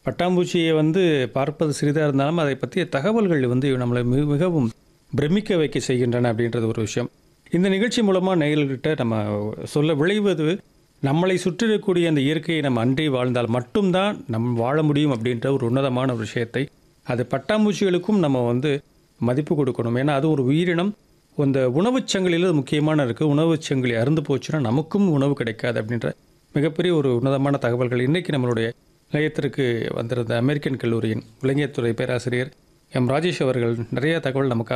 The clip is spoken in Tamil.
பட்டாம்பூச்சியை வந்து பார்ப்பது சிறிதாக இருந்தாலும் அதை பற்றிய தகவல்கள் வந்து நம்மளை மிக மிகவும் பிரமிக்க வைக்க செய்கின்றன அப்படின்றது ஒரு விஷயம் இந்த நிகழ்ச்சி மூலமாக நேயர்கள்கிட்ட நம்ம சொல்ல விளைவது நம்மளை சுற்றி இருக்கக்கூடிய அந்த இயற்கையை நம்ம அன்றி வாழ்ந்தால் மட்டும்தான் நம் வாழ முடியும் அப்படின்ற ஒரு உன்னதமான ஒரு விஷயத்தை அது பட்டாம்பூச்சிகளுக்கும் நம்ம வந்து மதிப்பு கொடுக்கணும் ஏன்னா அது ஒரு உயிரினம் அந்த உணவுச் சங்கிலியில் அது முக்கியமான இருக்குது உணவுச் சங்கிலி அருந்து போச்சுன்னா நமக்கும் உணவு கிடைக்காது அப்படின்ற மிகப்பெரிய ஒரு உன்னதமான தகவல்கள் இன்றைக்கி நம்மளுடைய நிலையத்திற்கு வந்திருந்த அமெரிக்கன் கல்லூரியின் விலங்கியத்துறை பேராசிரியர் எம் ராஜேஷ் அவர்கள் நிறைய தகவல் நமக்கு